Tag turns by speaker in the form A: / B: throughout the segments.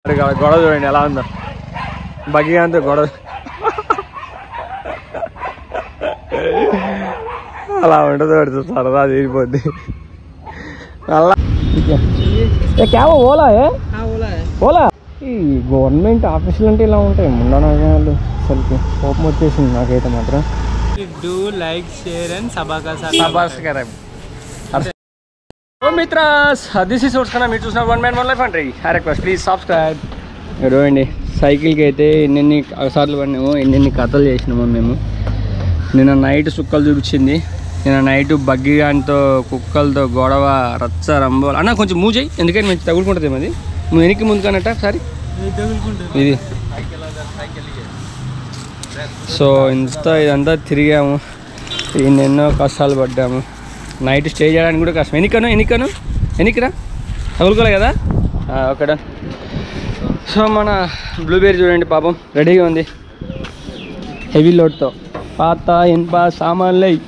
A: మరి గొ- గొడవ చూడండి ఎలా ఉందో బగ్గిగాంతో గొడవ అలా ఉంటుంది పడుతు సరదా తీరిపోద్ది అలా ఏ క్యాబ్ ఓలా ఏ ఓలా ఈ గవర్నమెంట్ ఆఫీసులు అంటే ఇలా ఉంటాయి ముండా నాగాలు అసలుకి కోపం వచ్చేసింది నాకైతే మాత్రం
B: डू लाइक शेयर एंड सबा का साथ
A: ఓ మిత్రాస్ దిస్ ఇస్ కన్నా మీరు చూసిన వన్ మ్యాన్ వన్ లైఫ్ అండి ఐ రిక్వెస్ట్ ప్లీజ్ సబ్స్క్రైబ్ చూడండి సైకిల్కి అయితే ఎన్నెన్ని సార్లు పడినామో ఎన్నెన్ని కథలు చేసినామో మేము నిన్న నైట్ సుక్కలు చూపించింది నిన్న నైట్ బగ్గిగానితో కుక్కలతో గొడవ రచ్చ రంబోలు అన్న కొంచెం మూవ్ చేయి ఎందుకంటే మంచి తగులుకుంటుంది అది నువ్వు వెనక్కి ముందు కానట్ట ఒకసారి ఇది సో ఇంత ఇదంతా తిరిగాము ఎన్నెన్నో కష్టాలు పడ్డాము నైట్ స్టే చేయడానికి కూడా కష్టం ఎన్నికను ఎన్నికను ఎన్నికరా తగులుకోలే కదా ఓకే డన్ సో మన బ్లూబెర్రీ చూడండి పాపం రెడీగా ఉంది హెవీ లోడ్తో పాత ఇనుప సామాన్లు అయ్యి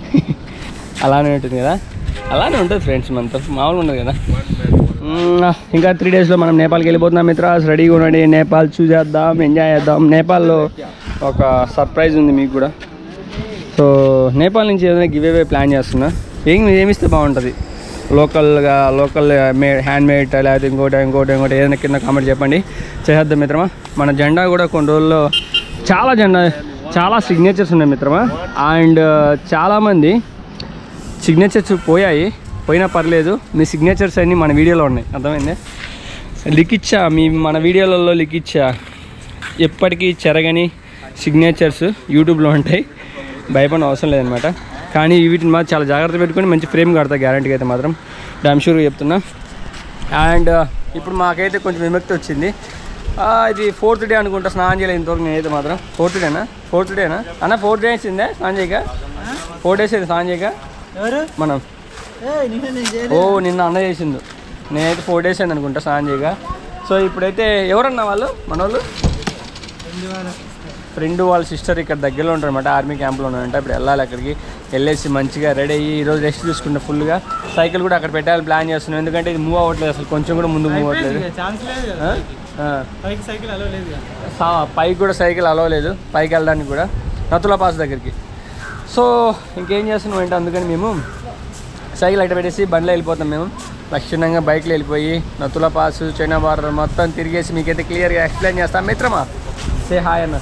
A: అలానే ఉంటుంది కదా అలానే ఉంటుంది ఫ్రెండ్స్ మనతో మామూలుగా ఉండదు కదా మ్మ్, ఇంకా త్రీ డేస్లో మనం నేపాల్కి వెళ్ళిపోతున్నాం మిత్రాస్ రెడీగా ఉండండి నేపాల్ చూసేద్దాం ఎంజాయ్ చేద్దాం నేపాల్లో ఒక సర్ప్రైజ్ ఉంది మీకు కూడా సో నేపాల్ నుంచి ఏదైనా గివ్ అవే ప్లాన్ చేస్తున్నా ఏం ఏమిస్తే బాగుంటుంది లోకల్గా లోకల్ మే హ్యాండ్ మేడ్ లేకపోతే ఇంకోటి ఇంకోటి ఇంకోటి ఏదైనా కింద కామెంట్ చెప్పండి చేసేద్దాం మిత్రమా మన జెండా కూడా కొన్ని రోజుల్లో చాలా జెండా చాలా సిగ్నేచర్స్ ఉన్నాయి మిత్రమా అండ్ చాలామంది సిగ్నేచర్స్ పోయాయి పోయినా పర్లేదు మీ సిగ్నేచర్స్ అన్నీ మన వీడియోలో ఉన్నాయి అర్థమైంది లిఖిచ్చా మీ మన వీడియోలలో లిఖిచ్చా ఎప్పటికీ చెరగని సిగ్నేచర్స్ యూట్యూబ్లో ఉంటాయి భయపడిన అవసరం లేదనమాట కానీ వీటిని మాత్రం చాలా జాగ్రత్త పెట్టుకొని మంచి ఫ్రేమ్ కడతా గ్యారంటీకి అయితే మాత్రం డామ్ షూర్గా చెప్తున్నా అండ్ ఇప్పుడు మాకైతే కొంచెం విముక్తి వచ్చింది ఆ, ఇది ఫోర్త్ డే అనుకుంటా స్నానం చేయలేదు ఇంతవరకు నేనైతే మాత్రం ఫోర్త్ డేనా ఫోర్త్ డేనా అన్న ఫోర్త్ డే అయిందే స్నానం చేయక ఫోర్ డేస్ అయింది స్నానం చేయక
B: ఎవరు
A: మనం
B: ఏ నిన్న నేను చేయలేదు.
A: ఓ నిన్న అన్న చేసిండు నేనైతే ఫోర్ డేస్ అయింది అనుకుంటా స్నానం చేయక సో ఇప్పుడైతే ఎవరన్నా వాళ్ళు మన వాళ్ళు
B: ఎందువల్ల?
A: ఫ్రెండ్ వాళ్ళ సిస్టర్ ఇక్కడ దగ్గరలో ఉంటారన్నమాట ఆర్మీ క్యాంప్లో ఉన్నారంట ఇప్పుడు వెళ్ళాలి అక్కడికి వెళ్ళేసి మంచిగా రెడీ అయ్యి ఈరోజు రెస్ట్ తీసుకుంటే ఫుల్గా సైకిల్ కూడా అక్కడ పెట్టాలి ప్లాన్ చేస్తున్నాం ఎందుకంటే ఇది మూవ్ అవ్వట్లేదు అసలు కొంచెం కూడా ముందు మూవ్
B: అయిపోయింది
A: అవ్వట్లేదు
B: ఇక, ఛాన్స్ లేదు
A: ఆ?
B: కదా
A: ఆ.
B: పైకి సైకిల్ అలవ్ లేదు కదా.
A: సా- పైకి కూడా సైకిల్ అలవలేదు పైకి వెళ్ళడానికి కూడా నతుల పాస్ దగ్గరికి సో ఇంకేం చేస్తున్నాం అంటే అందుకని మేము సైకిల్ అక్కడ పెట్టేసి బండ్లో వెళ్ళిపోతాం మేము లక్షణంగా బైక్లో వెళ్ళిపోయి నతుల పాస్ చైనా బార్డర్ మొత్తం తిరిగేసి మీకైతే క్లియర్గా ఎక్స్ప్లెయిన్ చేస్తాం మిత్రమా సే హాయ్ అన్న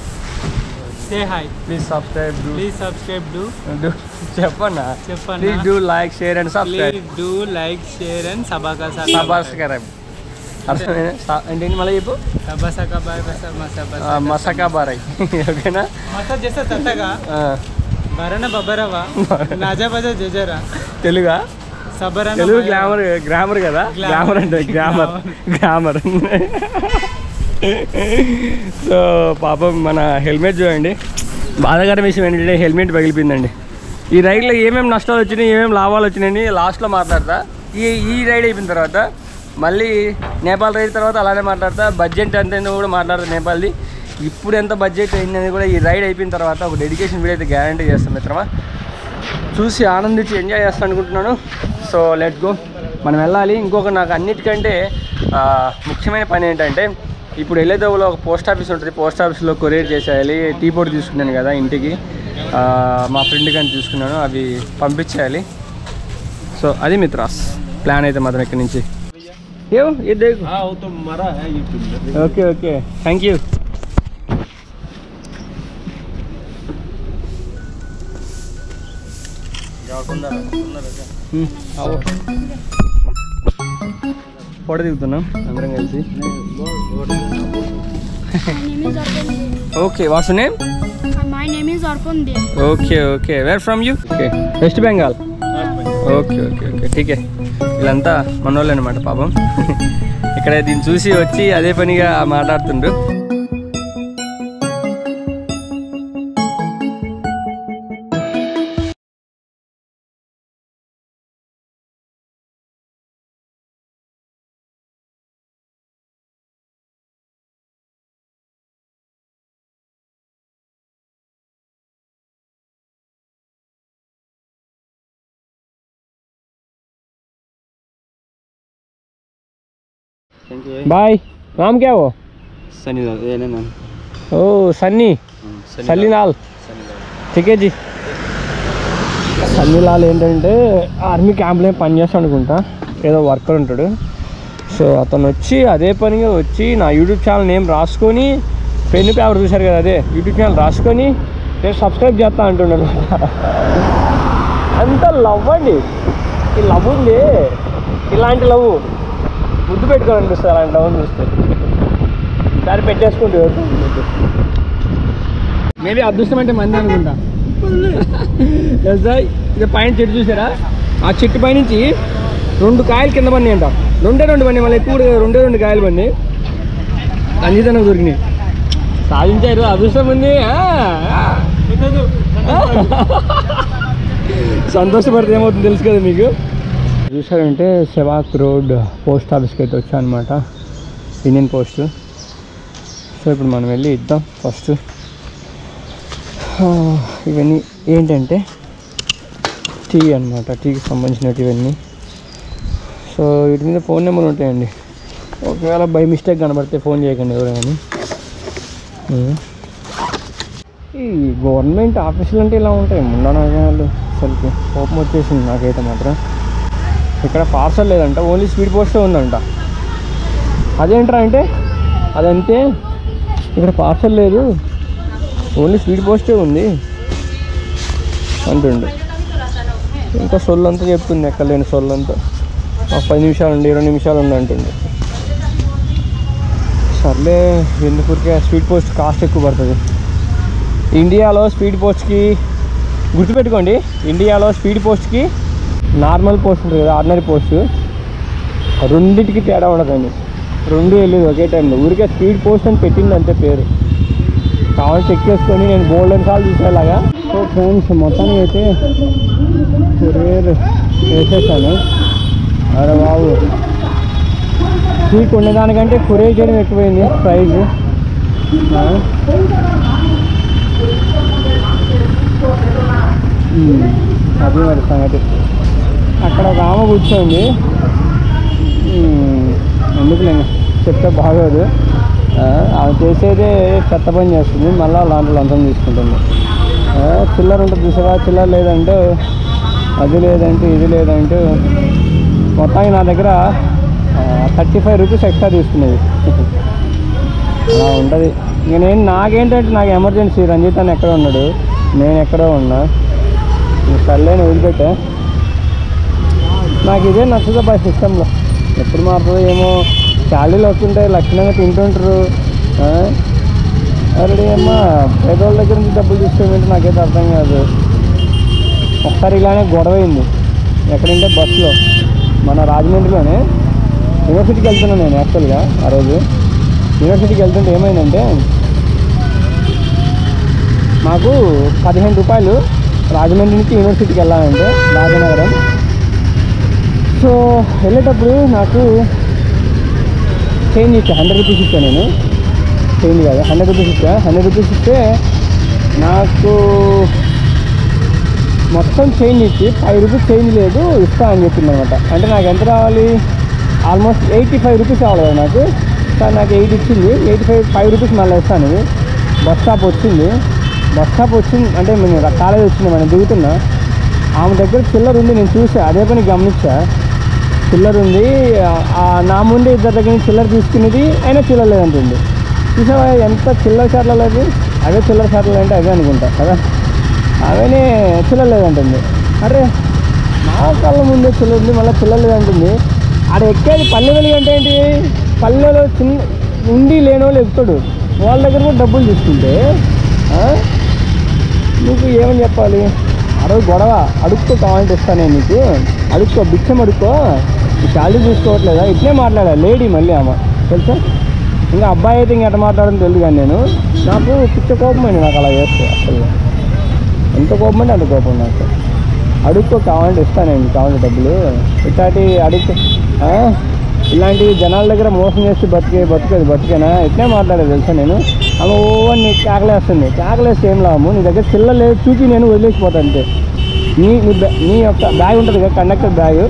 B: say hi
A: please subscribe do
B: please subscribe do
A: do చెప్పన్నా
B: చెప్పన్నా.
A: Please do like share and subscribe
B: please do like share and సభా కా సాత్
A: సబ్స్క్రైబ్ అర్థమైందా సా- ఏంటి మళ్ళీ చెప్పు
B: సభా సకా బాయ్ బస మసా బస
A: ఆ, మసకా బారాయ్ ఓకేనా
B: మసా చేస్తే తట్టగా
A: ఆ,
B: బరన బబరవా నాజా బజా జజరా
A: తెలుగా
B: సబరన
A: తెలుగు
B: భయ-
A: గ్లామర్ గ్రామర్ కదా
B: Glamour.
A: గ్రామర్ అంటే గ్రామర్ గ్రామర్ సో పాపం మన హెల్మెట్ చూడండి బాధాకర విషయం ఏంటంటే హెల్మెట్ పగిలిపోయిందండి ఈ రైడ్లో ఏమేమి నష్టాలు వచ్చినాయి ఏమేమి లాభాలు వచ్చినాయని లాస్ట్లో మాట్లాడతా ఈ ఈ రైడ్ అయిపోయిన తర్వాత మళ్ళీ నేపాల్ రైడ్ తర్వాత అలానే మాట్లాడతా బడ్జెట్ ఎంత అయిందో కూడా మాట్లాడతా నేపాల్ది ఇప్పుడు ఎంత బడ్జెట్ అయిందని కూడా ఈ రైడ్ అయిపోయిన తర్వాత ఒక డెడికేషన్ వీడియో అయితే గ్యారంటీ చేస్తాం మిత్రమా చూసి ఆనందించి ఎంజాయ్ చేస్తాను అనుకుంటున్నాను సో లెట్ గో మనం వెళ్ళాలి ఇంకొక నాకు అన్నిటికంటే ఆ, ముఖ్యమైన పని ఏంటంటే ఇప్పుడు వెళ్ళేదోలో ఒక పోస్ట్ ఆఫీస్ ఉంటుంది పోస్ట్ ఆఫీస్లో కొరియర్ చేసేయాలి టీ పొడి తీసుకున్నాను కదా ఇంటికి ఆ, మా ఫ్రెండ్ కానీ తీసుకున్నాను అవి పంపించేయాలి సో అది మిత్రాస్ ప్లాన్ అయితే మాత్రం ఇక్కడి నుంచి ఏ ఇది okay okay thank you photo దిగుతున్నాం అందరం కలిసి
C: My name is Arpan Dev.
A: Okay what's name
C: Uh, My name is Arpan Dev.
A: Okay okay where from you okay West Bengal okay okay okay ఠీకే వీళ్ళంతా మన వాళ్ళు అనమాట పాపం ఇక్కడ దీన్ని చూసి వచ్చి అదే పనిగా మాట్లాడుతుండ్రు బాయ్ नाम क्या वो
B: सनी ये ना
A: ओ सन्नी సల్లీలాల్ ఠీకే జీ సల్లీలాల్ ఏంటంటే ఆర్మీ క్యాంప్లో పనిచేస్తాడు అనుకుంటా ఏదో వర్కర్ ఉంటాడు సో అతను వచ్చి అదే పనిగా వచ్చి నా యూట్యూబ్ ఛానల్ నేమ్ రాసుకొని పెన్ను పేపర్ చూశారు కదా అదే యూట్యూబ్ ఛానల్ రాసుకొని నేను సబ్స్క్రైబ్ చేస్తా అంటున్నాడు అంత లవ్ అండి ఈ లవ్ ఉంది ఇలాంటి లవ్ ముద్దు పెట్టుకోవాలనిపిస్తుంది అలాంటి లవ్ చూస్తే దాన్ని పెట్టేసుకుంటూ మేబీ అదృష్టం అంటే మంది అనుకుంటా తెలుసా ఇది పైన చెట్టు చూసారా ఆ చెట్టు పైనుంచి రెండు కాయలు కింద పడినాయి అంట రెండే రెండు పడినాయి మళ్ళీ ఎక్కువ కూడా కాదు, రెండే రెండు కాయలు పడినాయి అంజీతనకు దొరికినాయి సాధించారు అదృష్టం ఉంది ఆ, ఆ. సంతోషపడితే ఏమవుతుంది తెలుసు కదా మీకు చూసారంటే సెవాక్ రోడ్ పోస్ట్ ఆఫీస్కి అయితే వచ్చా అనమాట ఇండియన్ పోస్ట్ సో ఇప్పుడు మనం వెళ్ళి ఇద్దాం ఫస్ట్ ఇవన్నీ ఏంటంటే టీ అనమాట టీకి సంబంధించినవి ఇవన్నీ సో వీటి మీద ఫోన్ నెంబర్ ఉంటాయండి ఒకవేళ బై మిస్టేక్ కనబడితే ఫోన్ చేయకండి ఎవరైనా ఉం. ఈ గవర్నమెంట్ ఆఫీసులు అంటే ఇలా ఉంటాయి ముండనాలు అసలుకి కోపం వచ్చేసింది నాకైతే మాత్రం ఇక్కడ పార్సల్ లేదంట ఓన్లీ స్పీడ్ పోస్టే ఉందంట అదేంట్రా అంటే అదంతే ఇక్కడ పార్సల్ లేదు ఓన్లీ స్పీడ్ పోస్టే ఉంది అంటుండు ఇంకా సొల్లు అంతా చెప్తుంది ఎక్కలేని సొల్లు అంతా ఒక పది నిమిషాలు ఉండి ఇరవై నిమిషాలు ఉండి అంటుంది సర్లే ఎందుకూరికే స్పీడ్ పోస్ట్ కాస్ట్ ఎక్కువ పడుతుంది ఇండియాలో స్పీడ్ పోస్ట్కి గుర్తుపెట్టుకోండి ఇండియాలో స్పీడ్ పోస్ట్కి నార్మల్ పోస్ట్ ఉంటుంది కదా ఆర్డినరీ పోస్ట్ రెండింటికి తేడా ఉండదండి రెండు వెళ్ళేది ఒకే టైంలో ఊరికే స్పీడ్ పోస్ట్ అని పెట్టింది అంతే పేరు కావాలి చెక్ చేసుకొని నేను గోల్డెన్ సాల్ చూసేలాగా సో ఫ్రెండ్స్ మొత్తానికి అయితే కొరియర్ వేసేసాను అరే బాబు స్వీట్ ఉండేదానికంటే కొరియర్ చేయడం ఎక్కువైంది ప్రైజ్ అది మరి సంగతి అక్కడ ఒక ఆమె కూర్చోండి ఉమ్, ఎందుకులే ఇంకా చెప్తే బాగోదు ఆ, ఆమె చేసేదే చెత్త పని చేస్తుంది మళ్ళీ లాంటి లంచం తీసుకుంటుంది ఆ, చిల్లర ఉంటుంది చూసారా చిల్లర లేదంటే అది లేదంటే ఇది లేదంటే మొత్తానికి నా దగ్గర థర్టీ ఫైవ్ రూపీస్ ఎక్స్ట్రా తీసుకునేది అలా ఉంటుంది ఇక నేను నాకేంటంటే నాకు ఎమర్జెన్సీ రంజిత్ అని ఎక్కడ ఉన్నాడు నేను ఎక్కడో ఉన్నా ఇంక సర్లేని వదిలిపెట్టా నాకు ఇదే నచ్చదు బై సిస్టంలో ఎప్పుడు మారుతుందో ఏమో శాలరీలు వస్తుంటాయి లక్షణంగా తింటుంటారు ఆల్రెడీ అమ్మా పేదోళ్ళ దగ్గర నుంచి డబ్బులు తీసుకోమంటే నాకైతే అర్థం కాదు ఒకసారి ఇలానే గొడవ అయింది ఎక్కడంటే బస్సులో మన రాజమండ్రిలోనే యూనివర్సిటీకి వెళ్తున్నాను నేను యాక్చువల్గా ఆ రోజు యూనివర్సిటీకి వెళ్తుంటే ఏమైందంటే మాకు పదిహేను రూపాయలు రాజమండ్రి నుంచి యూనివర్సిటీకి వెళ్ళాలంటే రాజనగరం సో వెళ్ళేటప్పుడు నాకు చేంజ్ ఇచ్చా హండ్రెడ్ రూపీస్ ఇచ్చా నేను చేంజ్ కాదు హండ్రెడ్ రూపీస్ ఇచ్చా హండ్రెడ్ రూపీస్ ఇస్తే నాకు మొత్తం చేంజ్ ఇచ్చి ఫైవ్ రూపీస్ చేంజ్ లేదు ఇస్తా అని చెప్పింది అనమాట అంటే నాకు ఎంత రావాలి ఆల్మోస్ట్ ఎయిటీ ఫైవ్ రూపీస్ రావాలి కదా నాకు సార్ నాకు ఎయిట్ ఇచ్చింది ఎయిటీ ఫైవ్ ఫైవ్ రూపీస్ మళ్ళీ ఇస్తాను ఇది బస్ స్టాప్ వచ్చింది బస్ స్టాప్ వచ్చింది అంటే నేను కాలేజ్ వచ్చింది మనం దిగుతున్నా ఆమె దగ్గర చిల్లర ఉంది నేను చూసా అదే పని గమనించా చిల్లర ఉంది ఆ- ఆ నా ముందే ఇద్దరి దగ్గర నుంచి చిల్లర తీసుకునేది అయినా చిల్లర లేదంటుంది చూసావా ఎంత చిల్లర షాట్లలో అది అవే చిల్లర షాట్లు అంటే అవే అనుకుంటా కదా అవనే చిల్లర లేదంటుంది అరే నా కళ్ళ ముందే చిల్లర ఉంది మళ్ళీ చిల్లర లేదంటుంది ఆడ ఎక్కేది పల్లె వెలుగు అంటే ఏంటి పల్లెలో చిన్న ఉండి లేని వాళ్ళు ఎక్కుతాడు వాళ్ళ దగ్గర కూడా డబ్బులు తీసుకుంటే ఆ? నీకు ఏమని చెప్పాలి ఆ రోజు గొడవ అడుక్కో కావాలంటే ఇస్తాను నేను నీకు అడుక్కో బిచ్చం అడుక్కో ఈ శాలరీ చూసుకోవట్లేదా ఇట్లే మాట్లాడాలి లేడీ మళ్ళీ ఆమె తెలుసా ఇంకా అబ్బాయి అయితే ఇంక ఎట్ట మాట్లాడడం తెలియదు కానీ నేను నాకు పిచ్చ కోపం అండి నాకు అలా చేస్తే అసలు ఎంత కోపం అంటే అంత కోపం నాకు అడుక్కో కావాలంటే ఇస్తానండి కావాలంటే డబ్బులు ఇట్లాంటి అడుగు ఆ? ఇలాంటి జనాల దగ్గర మోసం చేసి బతికే బతికేది బతికేనా ఇట్లే మాట్లాడేది తెలుసా నేను ఆమె ఓ నీ కేకలేస్తుంది కేకలేస్తే ఏం లాభము నీ దగ్గర చిల్లర లేదు చూసి నేను వదిలేసిపోతాను అంతే నీ నీ బ్యా- నీ యొక్క బ్యాగ్ ఉంటుంది కదా కండక్టర్ బ్యాగ్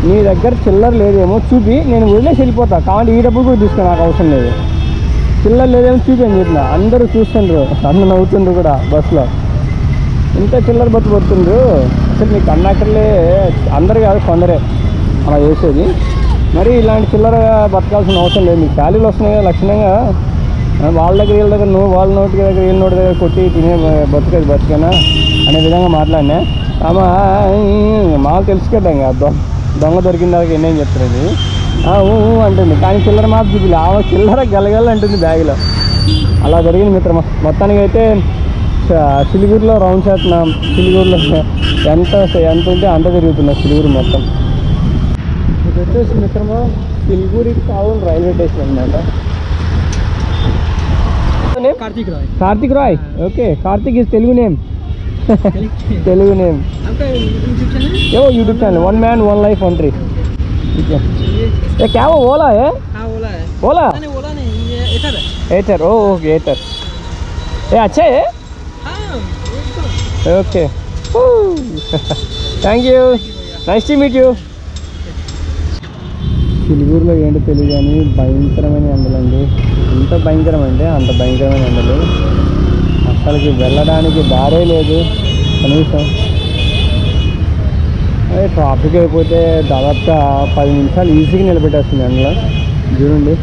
A: నీ దగ్గర చిల్లర లేదేమో చూపి నేను వదిలేసి వెళ్ళిపోతా కాబట్టి ఈ డబ్బులు కూడా తీసుకో నాకు అవసరం లేదు చిల్లర లేదేమో చూపి అని చెప్పిన అందరూ చూస్తుండ్రు అందరు నవ్వుతుండ్రు కూడా బస్సులో ఇంత చిల్లర బస్సు పడుతుండ్రు అసలు మీ కండక్టర్లే అందరు కాదు కొందరే అలా చేసేది మరి ఇలాంటి చిల్లర బతకాల్సిన అవసరం లేదు మీకు శాలీలు వస్తున్నాయి కదా లక్షణంగా ఆ, వాళ్ళ దగ్గర వీళ్ళ దగ్గర నువ్వు వాళ్ళ నోటి దగ్గర వీళ్ళ నోటి దగ్గర కొట్టి తినే బతుకేది బతికేనా అనే విధంగా మాట్లాడినా ఆమె మాకు తెలుసు కదా ఇంకా దొ- దొంగ దొరికిన దాకా ఎన్నేం చెప్తున్నది ఆ, ఊ, ఊ అంటుంది కానీ చిల్లర మాత్రం చూపిలే ఆమె చిల్లర గలగల అంటుంది బ్యాగ్లో అలా జరిగింది మిత్రమా మొత్తానికి అయితే స- సిలిగురిలో రౌండ్ చేస్తున్నాం సిలిగురిలో ఎంత ఎంత ఉంటే అంత తిరుగుతున్నాం సిలిగురి మొత్తం ఇది వచ్చేసి మిత్రమా సిలిగురి టౌన్ రైల్వే స్టేషన్ అనమాట
B: Kartik Roy
A: Kartik Roy okay Kartik is Telugu name Telugu name
B: आपका यूट्यूब चैनल
A: ఏవో YouTube channel one man one life one tree ये क्या वो ओला है
B: हाँ ओला है
A: ओला
B: मैंने ओला नहीं ये एथर है
A: एथर ओ ओके एथर ये अच्छा है
B: हाँ एकदम
A: okay thank you nice to meet you సిలిగూరులో ఏంటో తెలియదు కానీ భయంకరమైన ఎండలు అండి ఎంత భయంకరం అంటే అంత భయంకరమైన ఎండలు అసలుకి వెళ్ళడానికి దారే లేదు కనీసం అదే ట్రాఫిక్ అయిపోతే దాదాపుగా పది నిమిషాలు ఈజీగా నిలబెట్టేస్తుంది ఎండలో చూడండి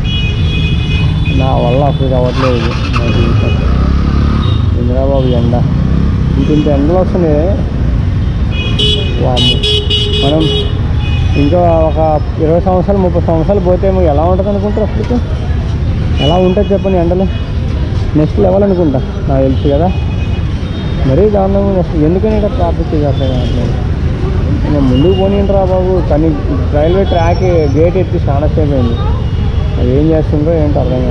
A: నా వల్ల అసలు అవ్వట్లేదు ఇది నా జీవితం ఇంద్రాబాబు ఎండ ఇంత ఇంత ఎండలు వస్తున్నాయి వామ్మో మనం ఇంకా ఒక ఇరవై సంవత్సరాలు ముప్పై సంవత్సరాలు పోతే ఏమో ఎలా ఉంటుంది అనుకుంటారు అసలు ఎలా ఉంటుంది చెప్పండి ఎండలు నెక్స్ట్ లెవెల్ అనుకుంటా నాకు తెలుసు కదా మరీ దారుణంగా ఉంది అసలు ఎందుకని ఇక్కడ ట్రాఫిక్ చేస్తారు అంటున్నారు ఇంకా ముందుకు పోనీయండి రా బాబు కానీ రైల్వే ట్రాక్ గేట్ ఎత్తి చాలా సేపు అయింది అది ఏం చేస్తుందో ఏంటో అర్థం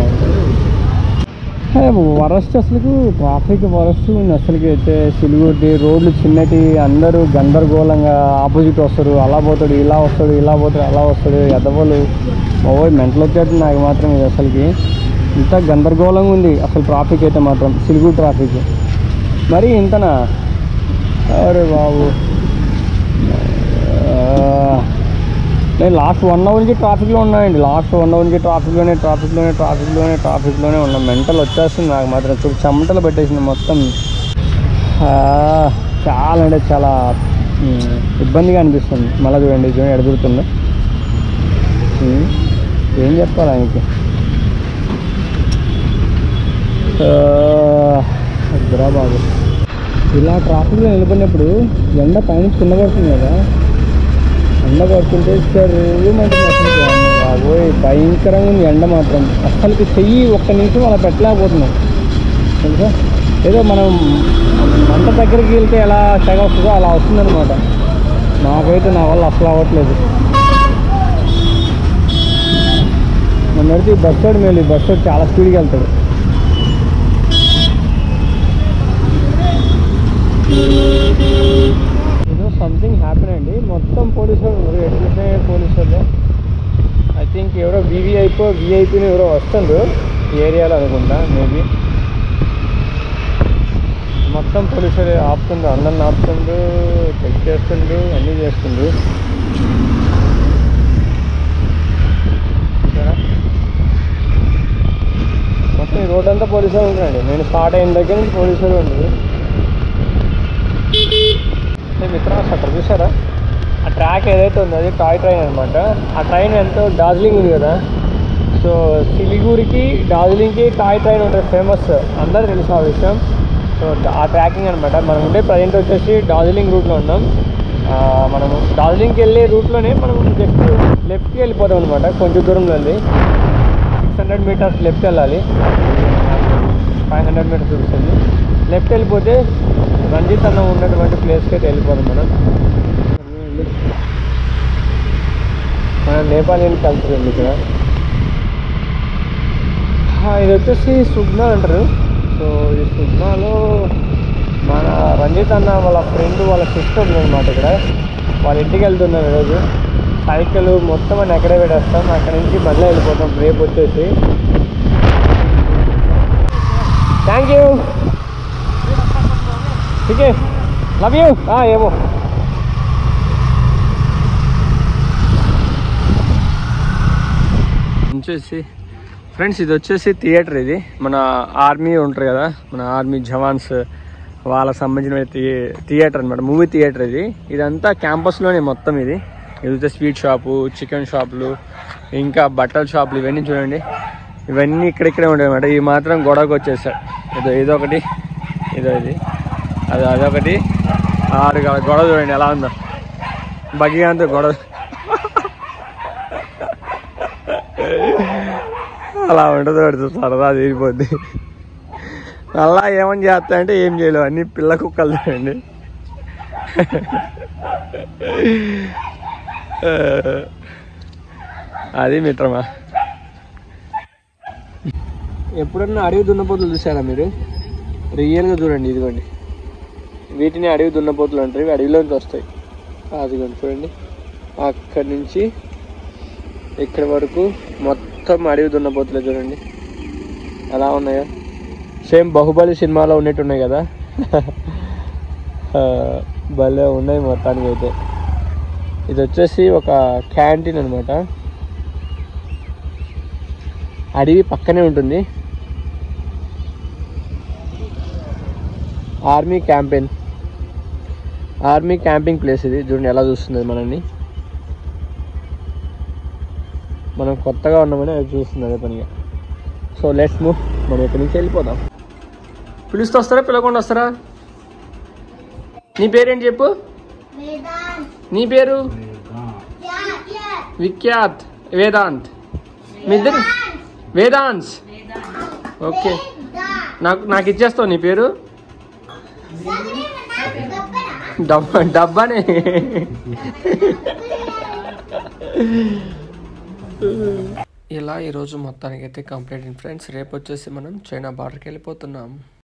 A: కాదు వరస్ట్ అసలు ట్రాఫిక్ వరస్ట్ ఉంది అసలుకి అయితే సిలిగుడి రోడ్లు చిన్నటి అందరూ గందరగోళంగా ఆపోజిట్ వస్తారు అలా పోతాడు ఇలా వస్తాడు ఇలా పోతాడు అలా వస్తాడు ఎదవలు ఓ మెంటల్ వచ్చేది నాకు మాత్రం ఇది అసలుకి ఇంత గందరగోళంగా ఉంది అసలు ట్రాఫిక్ అయితే మాత్రం సిలిగుడి ట్రాఫిక్ మరి ఇంతనా అరే బాబు ఆ, నేను లాస్ట్ వన్ అవర్ నుంచి ట్రాఫిక్లో ఉన్నానండి లాస్ట్ వన్ అవర్ నుంచి ట్రాఫిక్లోనే ట్రాఫిక్లోనే ట్రాఫిక్లోనే ట్రాఫిక్లోనే ఉన్నా మెంటల్ వచ్చేస్తుంది నాకు మాత్రం చూడు చెమటలు పెట్టేసింది మొత్తం ఆ, చాలా అంటే చాలా ఉమ్, ఇబ్బందిగా అనిపిస్తుంది మళ్ళీ చూడండి చూడండి ఎడుగుతుంది ఏం చెప్పాలి ఆయనకి అద్దరా బాబు ఇలా ట్రాఫిక్లో నిలబడినప్పుడు ఎండ పైన కింద పడుతుంది కదా ఎండ పడుతుంటే చెరువుమంటుంది అసలు బాబోయ్ భయంకరంగా ఉంది ఎండ మాత్రం అసలుకి చెయ్యి ఒక్క నిమిషం అలా పెట్టలేకపోతున్నాం తెలుసా ఏదో మనం మంట దగ్గరికి వెళ్తే ఎలా తెగ వస్తుందో అలా వస్తుందన్నమాట నాకైతే నా వల్ల అసలు అవ్వట్లేదు మన నడిచి బస్ సైడ్ మేలు బస్ సైడ్ చాలా స్పీడ్గా వెళ్తాడు ఏదో సంథింగ్ హ్యాపీన్ అండి మొత్తం పోలీసులు ఉన్నారు ఎట్లనే పోలీసులు ఐ థింక్ ఎవరో వివిఐపో విఐపీని ఎవరో వస్తుండ్రు ఈ ఏరియాలో అనుకుంటా మేబీ మొత్తం పోలీసులు ఆపుతుండ్రు అందరిని ఆపుతుండ్రు చెక్ చేస్తుండ్రు అన్నీ చేస్తుండ్రు చూసారా? మొత్తం ఈ రోడ్ అంతా పోలీసులు ఉంటారండి నేను స్టార్ట్ అయిన దగ్గర నుంచి పోలీసులు ఉండదు అంటే మిత్రాస్ అక్కడ చూసారా ఆ ట్రాక్ ఏదైతే ఉందో అది టాయ్ ట్రైన్ అనమాట ఆ ట్రైన్ ఎంతో డార్జిలింగ్ ఉంది కదా సో సిలిగురికి డార్జిలింగ్కి టాయ్ ట్రైన్ ఉంటుంది ఫేమస్ అందరూ తెలుసు ఆ విషయం సో ఆ ట్రాకింగ్ అనమాట మనం ఉండే ప్రజెంట్ వచ్చేసి డార్జిలింగ్ రూట్లో ఉన్నాం ఆ, మనము డార్జిలింగ్కి వెళ్ళే రూట్లోనే మనం జస్ట్ లెఫ్ట్కి వెళ్ళిపోతాం అనమాట కొంచెం దూరంలో వెళ్ళి సిక్స్ హండ్రెడ్ మీటర్స్ లెఫ్ట్ వెళ్ళాలి ఫైవ్ హండ్రెడ్ మీటర్స్ చూపిస్తుంది లెఫ్ట్ వెళ్ళిపోతే రంజిత్ అన్న ఉన్నటువంటి ప్లేస్కి అయితే వెళ్ళిపోదాం మనం మన నేపాలియన్ కల్చర్ ఉంది ఇక్కడ ఆ, ఇది వచ్చేసి సుగ్నా అంటారు సో ఈ సుగ్నాలో మన రంజిత్ అన్న వాళ్ళ ఫ్రెండ్ వాళ్ళ సిస్టర్ ఉందన్నమాట ఇక్కడ వాళ్ళ ఇంటికి వెళ్తున్నాం ఈరోజు సైకిల్ మొత్తం అని ఎక్కడే పెట్టేస్తాం అక్కడ నుంచి మళ్ళీ వెళ్ళిపోతాం రేపు వచ్చేసి థ్యాంక్ యూ ठीक है लव यू हाँ ये वो వచ్చేసి ఫ్రెండ్స్ ఇది వచ్చేసి థియేటర్ ఇది మన ఆర్మీ ఉంటారు కదా మన ఆర్మీ జవాన్స్ వాళ్ళకి సంబంధించిన థియే- థియేటర్ అనమాట మూవీ థియేటర్ ఇది ఇదంతా క్యాంపస్లోనే మొత్తం ఇది ఇది వచ్చే స్వీట్ షాపు చికెన్ షాపులు ఇంకా బట్టల షాపులు ఇవన్నీ చూడండి ఇవన్నీ ఇక్కడిక్కడే ఉంటాయి అనమాట ఇవి మాత్రం గొడవకు వచ్చేసాడు ఇదో ఇదొకటి ఇదో ఇది అది అదొకటి ఆరు గ- గొడవ చూడండి ఎలా ఉందో బగ్గి అంతా గొడవ అలా ఉంటుంది పడుతు సరదా తీరిపోద్ది అలా ఏమని చేస్తా అంటే ఏం చేయలేవు అన్ని పిల్ల కుక్కలు చూడండి అది మిత్రమా ఎప్పుడన్నా అడవి దున్నపోతులు చూసారా మీరు రియల్గా చూడండి ఇదిగోండి వీటిని అడవి దున్నపోతులు అంటారు ఇవి అడవిలోంచి వస్తాయి అదిగోండి చూడండి అక్కడి నుంచి ఇక్కడ వరకు మొత్తం అడవి దున్నపోతులే చూడండి ఎలా ఉన్నాయో సేమ్ బాహుబలి సినిమాలో ఉన్నట్టు ఉన్నాయి కదా ఆ, భలే ఉన్నాయి మొత్తానికి అయితే ఇది వచ్చేసి ఒక క్యాంటీన్ అనమాట అడవి పక్కనే ఉంటుంది army campaign army camping place ఇది చూడండి ఎలా చూస్తుంది మనల్ని మనం కొత్తగా ఉన్నామని అది చూస్తుంది అదే పనిగా సో లెట్స్ మూవ్ మనం ఇక్కడి నుంచి వెళ్ళిపోదాం పిలుస్తూ వస్తారా పిలవకుండా వస్తారా నీ పేరేంటి చెప్పు నీ పేరు విఖ్యాత్ వేదాంత్ మీ ఇద్దరు వేదాంత్ ఓకే నాకు నాకు ఇచ్చేస్తావు నీ పేరు డబ్బా డబ్బానే ఇలా ఈరోజు మొత్తానికి అయితే కంప్లీట్ ఫ్రెండ్స్ రేపు వచ్చేసి మనం చైనా బార్డర్కి వెళ్ళిపోతున్నాం